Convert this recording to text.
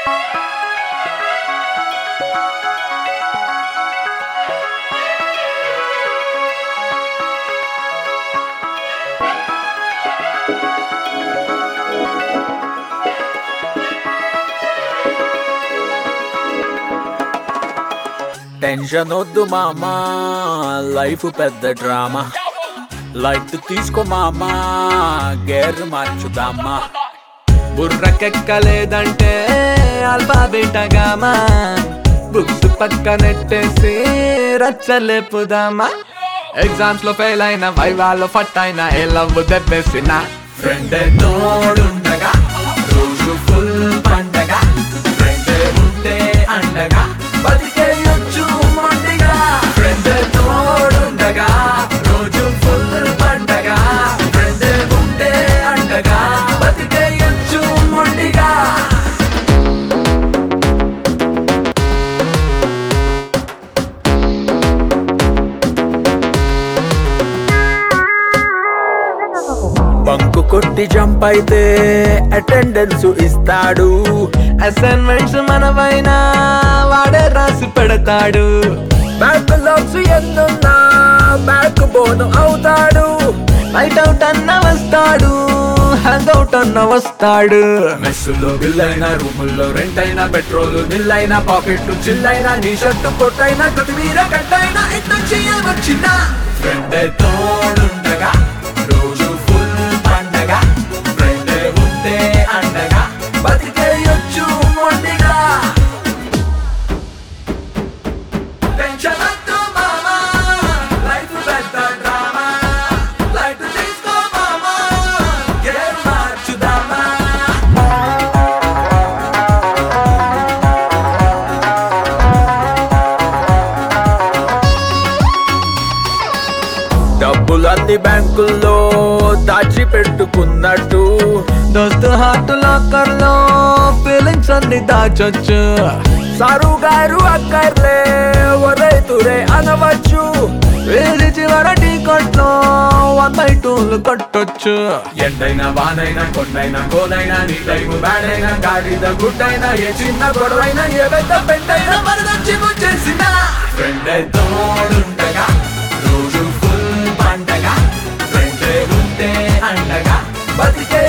tension వద్దు మామా life పెద్ద డ్రామా లైట్ తీసుకో మామా గేర్ మార్చుదామా బుర్రకెక్కలేదంటే అల్ఫా బీటగామా బుక్స్ పక్కనెట్టేసి రచ్చలేపుదామా ఎగ్జామ్స్ లో ఫెయిల్ అయిన వైవాల్లో ఫట్ అయిన ఏ లవ్ దెబ్బేసిన ఫ్రెండ్ తోడుండగా రోజు ఫుల్ పండగ ఫ్రెండ్ ఉంటే అండగా బతికేయొచ్చు మొండిగా ఫ్రెండ్ తోడుండగా రోజు ఫుల్ పండగ ఫ్రెండ్ ఉంటే అండగా బతికేయొచ్చు మొండిగా బంకు కొట్టి జంప్ అయితే అటెండెన్స్ ఇస్తాడు అసైన్మెంట్స్ మనమైనా వాడే రాసి పెడతాడు బ్యాక్ లాక్స్ ఎన్నున్నా బ్యాక్ బోన్ అవుతాడు నైట్ అవుట్ అన్న వస్తాడు హ్యాంగ్ అవుట్ అన్న వస్తాడు మెస్సులో బిల్ అయినా రూముల్లో రెంట్ అయినా పెట్రోల్ బిల్ అయినా పాకెట్ చిల్ అయినా నీ షర్టు కొట్టైనా కొత్తిమీర కట్టైనా ఎంత చేయవచ్చిన ఫ్రెండ్ తోడుండగా రోజు ఫుల్ పండగ ఫ్రెండ్ ఉంటే అండగా బతికేయొచ్చు మొండిగా టెన్షన్ వద్దు మామా లైఫ్ పెద్ద డ్రామా లైఫ్ తీసుకో మామా గేమ్ మార్చుదామా డబ్బులన్నీ బ్యాంకుల్లో దాచి పెట్టుకున్నట్టు దోస్తు హార్ట్ లాకర్ లో ఫీలింగ్స్ అన్ని దాచొచ్చు సారు గారు అక్కర్లే ఒరే తురే అనవచ్చు వేసి చివర టీ కొట్లో వన్ బై టూలు కొట్టొచ్చు ఎండైనా వానైనా కొండైనా కోనైనా నీ టైము బ్యాడ్ అయినా గాడిద గుడ్డైనా ఏ చిన్న గొడవైనా ఏ పెద్ద పెద్దైనా మరదొచ్చి చేసిన ఫ్రెండ్ తోడుండగా రోజు ఫుల్ పండగ ఫ్రెండ్ ఉంటే అండగా బతికే